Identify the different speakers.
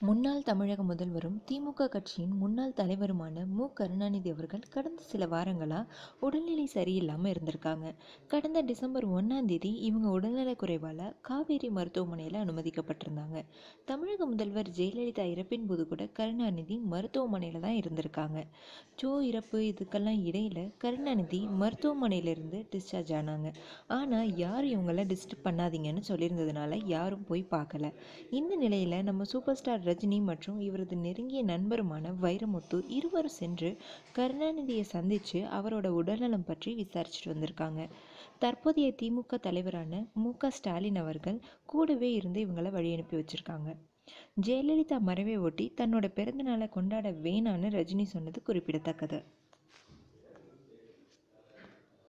Speaker 1: முன்னாள் தமிழக முதல்வரும் திமுக கட்சியின் முன்னாள் தலைவருமான மு கருணாநிதி அவர்கள் கடந்த சில வாரங்களாக உடல்நிலை சரியில்லாமல் இருந்திருக்காங்க கடந்த டிசம்பர் ஒன்றாம் தேதி இவங்க உடல்நலக் குறைவால் காவேரி மருத்துவமனையில் அனுமதிக்கப்பட்டிருந்தாங்க தமிழக முதல்வர் ஜெயலலிதா இறப்பின் போது கூட கருணாநிதி மருத்துவமனையில் தான் இருந்திருக்காங்க ஜோ இறப்பு இதுக்கெல்லாம் இடையில் கருணாநிதி மருத்துவமனையிலிருந்து டிஸ்சார்ஜ் ஆனாங்க ஆனால் யாரும் இவங்கள டிஸ்டர்ப் பண்ணாதீங்கன்னு சொல்லியிருந்ததுனால யாரும் போய் பார்க்கல இந்த நிலையில் நம்ம சூப்பர் ஸ்டார் ரஜினி மற்றும் இவரது நெருங்கிய நண்பருமான வைரமுத்து இருவரும் சென்று கருணாநிதியை சந்தித்து அவரோட உடல்நலம் பற்றி விசாரிச்சுட்டு வந்திருக்காங்க தற்போதைய திமுக தலைவரான மு க ஸ்டாலின் அவர்கள் கூடவே இருந்து இவங்களை வழி அனுப்பி வச்சிருக்காங்க ஜெயலலிதா மறைவை ஒட்டி தன்னோட பிறந்தநாளை கொண்டாட வேணான்னு ரஜினி சொன்னது குறிப்பிடத்தக்கது